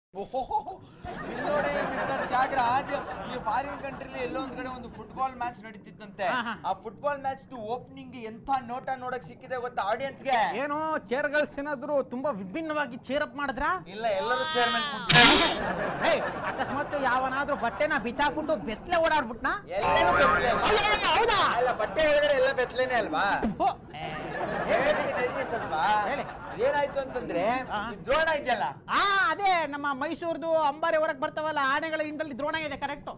ಇಲ್ಲಿ ನೋಡಿ ಮಿಸ್ಟರ್ ತ್ಯಾಗರಾಜ್ ಈ ಫಾರಿನ್ ಕಂಟ್ರಿಲಿ ಎಲ್ಲೋ ಒಂದ್ ಕಡೆ ಒಂದು ಫುಟ್ಬಾಲ್ ಮ್ಯಾಚ್ ನಡೀತಿತ್ತಂತೆ ಆಹಾ. ಆ ಫುಟ್ಬಾಲ್ ಮ್ಯಾಚ್ ಓಪನಿಂಗ್ ಎಂತ ನೋಟ ನೋಡಕ್ ಸಿಕ್ಕಿದೆ ಗೊತ್ತಾ ಆಡಿಯನ್ಸ್ ಗೆ ಏನೋ ಚೇರ್ಗಳ್ಸ್ ಏನಾದ್ರು ತುಂಬಾ ವಿಭಿನ್ನವಾಗಿ ಚೇರಪ್ ಮಾಡಿದ್ರ ಇಲ್ಲ ಎಲ್ಲರೂ ಚೇರ್ಮನ್ ಅಕಸ್ಮಾತ್ ಯಾವನಾದ್ರೂ ಬಟ್ಟೆನ ಬಿಚ್ಚಾಕ್ಬಿಟ್ಟು ಬೆತ್ತಲೆ ಓಡಾಡ್ಬಿಟ್ನಾ ಎಲ್ಲರೂ ಬೆತ್ತಲೆ ಹೌದಾ ಅಲ್ಲ ಬಟ್ಟೆ ಹೇಳಿದ್ರೆ ಎಲ್ಲ ಬೆತ್ತಲೇನೆ ಅಲ್ವಾ ಹೋ, ಹೇಳ್ತೀನಿ ಇರಿ ಸ್ವಲ್ಪ ಹೇಳಿ. ಏನಾಯ್ತು ಅಂತಂದ್ರೆ ಆ. ಈ ದ್ರೋಣ ಇದೆಯಲ್ಲ ಆ ಅದೇ ನಮ್ಮ ಮೈಸೂರ್ದು ಅಂಬಾರಿ ಹೊರಗ್ ಬರ್ತಾವಲ್ಲ ಆನೆಗಳ ಹಿಂದಲ್ಲಿ ದ್ರೋಣ ಇದೆ ಕರೆಕ್ಟ್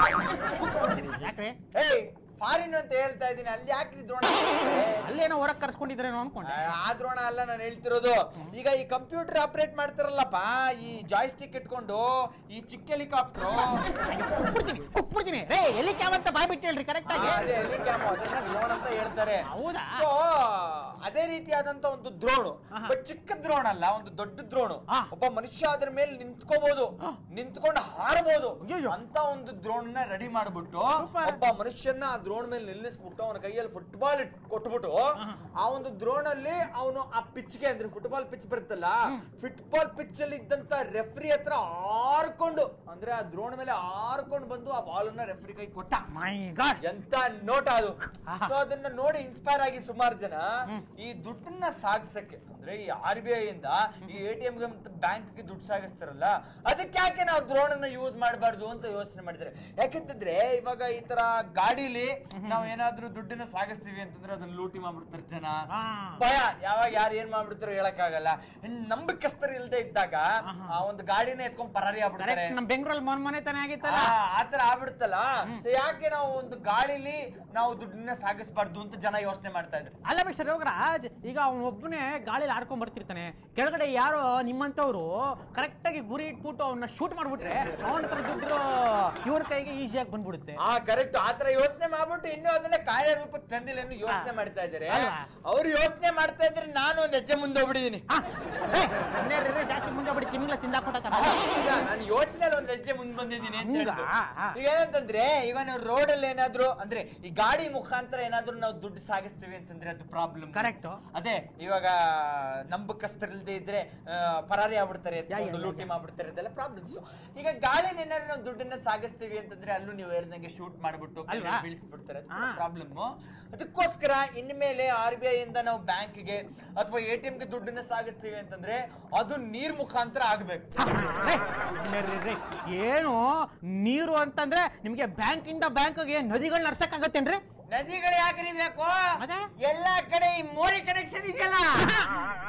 ಯಾಕ್ರೆ ಏಯ್ ಫಾರಿನ್ ಅಂತ ಹೇಳ್ತಾ ಇದ್ದೀನಿ ಅಲ್ಲಿ ಯಾಕ್ರಿ ದ್ರೋಣ ಅಲ್ಲೇನೋ ಹೊರಗ್ ಕರ್ಸ್ಕೊಂಡಿದ್ರೇನೋ ಅನ್ಕೊಂಡೆ ಆ ದ್ರೋಣ ಅಲ್ಲ ನಾನು ಹೇಳ್ತಿರೋದು ಈಗ ಈ ಕಂಪ್ಯೂಟರ್ ಆಪರೇಟ್ ಮಾಡ್ತಾರಲ್ಲಪ್ಪ ಈ ಜಾಯ್ಸ್ಟಿಕ್ ಇಟ್ಕೊಂಡು ಈ ಚಿಕ್ಕ ಹೆಲಿಕಾಪ್ಟರ್ ಕುಕ್ಬಿಡ್ತೀನಿ ಕುಕ್ಬಿಡ್ತೀನಿ ರೇ ಎಲ್ಲಿ ಕ್ಯಾವಂತ ಬಾಯ್ ಬಿಟ್ಟು ಹೇಳ್ರಿ ಕರೆಕ್ಟ್ ಆಗಿ ಅದೇ ಹೆಲಿಕ್ಯಾಮ್ ಅದನ್ನ ದ್ರೋಣ್ ಅಂತ ಹೇಳ್ತಾರೆ ಹೌದಾ? ಸೊ ಅದೇ ರೀತಿಯಾದಂತ ಒಂದು ದ್ರೋಣು ಆಹಾ. ಬಟ್ ಚಿಕ್ಕ ದ್ರೋಣ ಅಲ್ಲ ಒಂದು ದೊಡ್ಡ ದ್ರೋಣು ಆ. ಒಬ್ಬ ಮನುಷ್ಯ ಅದ್ರ ಮೇಲೆ ನಿಂತ್ಕೋಬಹುದು ನಿಂತ್ಕೊಂಡು ಹಾರಬಹುದು ಅಯ್ಯಯ್ಯೋ. ಅಂತ ಒಂದು ದ್ರೋಣ್ ನ ರೆಡಿ ಮಾಡ್ಬಿಟ್ಟು Super. ಒಬ್ಬ ಮನುಷ್ಯನ ಆ ದ್ರೋಣ್ ಮೇಲೆ ನಿಲ್ಲಿಸ್ಬಿಟ್ಟು ಅವನ ಕೈಯಲ್ಲಿ ಫುಟ್ಬಾಲ್ ಕೊಟ್ಬಿಟ್ಟು ಆ ಒಂದು ದ್ರೋಣ್ ಅಲ್ಲಿ ಅವನು ಆ ಪಿಚ್ಗೆ ಅಂದ್ರೆ ಫುಟ್ಬಾಲ್ ಪಿಚ್ ಬರುತ್ತಲ್ಲ ಫುಟ್ಬಾಲ್ ಪಿಚ್ ಅಲ್ಲಿ ಇದ್ದಂತ ರೆಫ್ರಿ ಹತ್ರ ಆರ್ಕೊಂಡು ಅಂದ್ರೆ ಆ ದ್ರೋಣ್ ಮೇಲೆ ಆರ್ಕೊಂಡು ಬಂದು ಆ ಬಾಲ್ ಅನ್ನ ರೆಫ್ರಿ ಕೈ ಕೊಟ್ಟ ಮೈ ಗಾಡ್ ಎಂತ ನೋಟ ಅದು ಆಹಾ. ಸೊ ಅದನ್ನ ನೋಡಿ ಇನ್ಸ್ಪೈರ್ ಆಗಿ ಸುಮಾರು ಜನ ಈ ದುಡ್ಡನ್ನ ಸಾಗಿಸಕ್ಕೆ ಅಂದ್ರೆ ಈ ಆರ್ ಬಿ ಐ ಇಂದ ಈ ಎ ಟಿ ಎಂ ಬ್ಯಾಂಕ್ ಗೆ ದುಡ್ಡು ಸಾಗಿಸ್ತಾರಲ್ಲ ಅದಕ್ಕೆ ಯಾಕೆ ನಾವು ದ್ರೋಣನ್ನ ಯೂಸ್ ಮಾಡಬಾರ್ದು ಅಂತ ಯೋಚನೆ ಮಾಡಿದ್ದಾರೆ ಯಾಕಂತಂದ್ರೆ ಇವಾಗ ಈ ತರ ಗಾಡಿಲಿ ನಾವು ಏನಾದ್ರೂ ದುಡ್ಡನ್ನ ಸಾಗಿಸ್ತೀವಿ ಅಂತಂದ್ರೆ ಅದನ್ನ ಲೂಟಿ ಮಾಡ್ಬಿಡ್ತಾರೆ ಜನ ಆ. ಭಯ ಯಾವಾಗ ಯಾರು ಏನ್ ಮಾಡ್ಬಿಡ್ತಾರೋ ಹೇಳಕ್ಕಾಗಲ್ಲ ಇನ್ ನಂಬಿಕಸ್ತರು ಇಲ್ದೇ ಇದ್ದಾಗ ಆ ಒಂದು ಗಾಡಿನ ಎತ್ಕೊಂಡ್ ಪರಾರಿ ಆಗ್ಬಿಡ್ತಾರೆ ಕರೆಕ್ಟ್ ನಮ್ ಬೆಂಗಳೂರಲ್ಲಿ ಮೊನ್ ಮನೆ ತಾನೇ ಆಗಿತ್ತಲ್ಲ ಆ, ಆತರ ಆಗ್ಬಿಡುತ್ತಲ್ಲ ಸೊ ಯಾಕೆ ನಾವು ಒಂದು ಗಾಳಿಲಿ ನಾವು ದುಡ್ಡನ್ನ ಸಾಗಿಸ್ಬಾರ್ದು ಅಂತ ಜನ ಯೋಚನೆ ಮಾಡ್ತಾ ಇದ್ರು ಅಲ್ಲ ಮಿಸ್ಟರ್ ಯೋಗರಾಜ್ ಈಗ ಅವನು ಒಬ್ಬನೇ ಗಾಳಿಲಿ ಆಡ್ಕೊಂಡ್ ಬರ್ತಿರ್ತಾನೆ ಕೆಳಗಡೆ ಯಾರೋ ನಿಮ್ಮಂತವ್ರು ಕರೆಕ್ಟ್ ಆಗಿ ಗುರಿ ಇಟ್ಬಿಟ್ಟು ಅವನ್ನ ಶೂಟ್ ಮಾಡ್ಬಿಟ್ರೆ ಅವನ ಹತ್ರ ದುಡ್ಡು ಇವ್ರ ಕೈಗೆ ಈಸಿಯಾಗಿ ಬಂದ್ಬಿಡುತ್ತೆ ಆ ಕರೆಕ್ಟ್ ಆತರ ಯೋಚನೆ ಮಾಡ್ಬಿಟ್ಟು ಇನ್ನು ಅದನ್ನ ಕಾರ್ಯರೂಪಕ್ಕೆ ತಂದಿಲ್ಲ ಇನ್ನು ಯೋಚನೆ ಮಾಡ್ತಾ ಇದ್ದಾರೆ ಅಲ್ವಾ? ಅವ್ರು ಯೋಚನೆ ಮಾಡ್ತಾ ಇದ್ರೆ ನಾನು ಒಂದ್ ಹೆಜ್ಜೆ ಮುಂದೆ ಹೋಗ್ಬಿಟ್ಟಿದೀನಿ ಆ, ಏ, ಸುಮ್ನೆ ಇರ್ರಿ, ಜಾಸ್ತಿ ಮುಂದೆ ಬಿಡಿ ತಿಮ್ಮಿಗ್ಲ ತಿಂದಾಕೊಟ್ಟ ಈಗ ನಾನು ಯೋಚನೆಯಲ್ಲಿ ಒಂದ್ ಹೆಜ್ಜೆ ಮುಂದೆ ಬಂದಿದ್ದೀನಿ ಅಂತ ಹಂಗಾ? ಹೇಳಿದ್ರು ಆ. ಈಗ ಏನಂತಂದ್ರೆ ಈಗ ನಾವು ರೋಡ್ ಅಲ್ಲಿ ಏನಾದ್ರು ಅಂದ್ರೆ ಈ ಗಾಡಿ ಮುಖಾಂತರ ಏನಾದ್ರು ನಾವು ದುಡ್ಡು ಸಾಗಿಸ್ತೀವಿ ಅಂತಂದ್ರೆ ಅದು ಪ್ರಾಬ್ಲಮ್ Correct. ಅದೇ ಇವಾಗ ನಂಬಕಸ್ತರಿಲ್ದೇ ಇದ್ರೆ ಆ, ಪರಾರಿ ಆಗ್ಬಿಡ್ತಾರೆ ಎತ್ಕೊಂಡು ಯಾ, ಲೂಟಿ ಮಾಡ್ಬಿಡ್ತಾರೆ ಇದೆಲ್ಲ ಪ್ರಾಬ್ಲಮ್ಸ್ ಈಗ ಗಾಳಿನ ಏನಾದ್ರು ನಾವು ದುಡ್ಡನ್ನ ಸಾಗಿಸ್ತೀವಿ ಅಂತಂದ್ರೆ ಅಲ್ಲೂ ನೀವು ಹೇಳ್ದಂಗೆ ಶೂಟ್ ಮಾಡ್ಬಿಟ್ಟು ಅಲ್ವಾ? ಬೀಳಿಸ್ಬಿಡ್ತಾರೆ ಹಾ. ಪ್ರಾಬ್ಲಮ್ ಅದಕ್ಕೋಸ್ಕರ ಇನ್ಮೇಲೆ ಆರ್ ಬಿ ಐ ಇಂದ ನಾವು ಬ್ಯಾಂಕ್ಗೆ ಅಥವಾ ಎ ಟಿ ಗೆ ದುಡ್ಡನ್ನ ಸಾಗಿಸ್ತೀವಿ ಅಂತಂದ್ರೆ ಅದು ನೀರ್ ಮುಖಾಂತರ ಆಗ್ಬೇಕು ರೇ, ಸುಮ್ನೆ ಇರ್ರಿ, ರೇ. ಏನು ನೀರು ಅಂತಂದ್ರೆ ನಿಮ್ಗೆ ಬ್ಯಾಂಕ್ ಇಂದ ಬ್ಯಾಂಕ್ಗೆ ನದಿಗಳು ನಡ್ಸಕ್ ನದಿಗಳು ಯಾಕ್ರಿ ಬೇಕು ಮತ್ತೆ? ಎಲ್ಲಾ ಕಡೆ ಈ ಮೋರಿ ಕನೆಕ್ಷನ್ ಇದೆಯಲ್ಲ